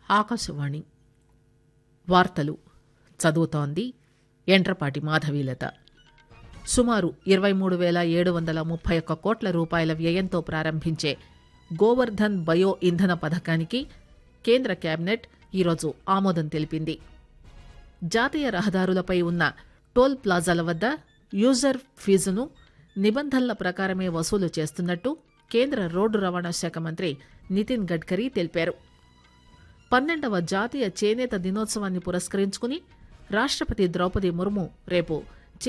ఆకాశవాణి వార్తలు చదువుతోంది ఎండ్రపాటి మాధవీలత సుమారు ఇరవై మూడు వేల ఏడు వందల ముప్పై ఒక్క కోట్ల రూపాయల వ్యయంతో ప్రారంభించే గోవర్ధన్ బయో ఇంధన పథకానికి కేంద్ర కేబినెట్ ఈరోజు ఆమోదం తెలిపింది జాతీయ రహదారులపై ఉన్న టోల్ ప్లాజాల వద్ద యూజర్ ఫీజును నిబంధనల ప్రకారమే వసూలు చేస్తున్నట్టు కేంద్ర రోడ్డు రవాణా శాఖ మంత్రి నితిన్ గడ్కరీ తెలిపారు పన్నెండవ జాతీయ చేనేత దినోత్సవాన్ని పురస్కరించుకుని రాష్టపతి ద్రౌపది ముర్ము రేపు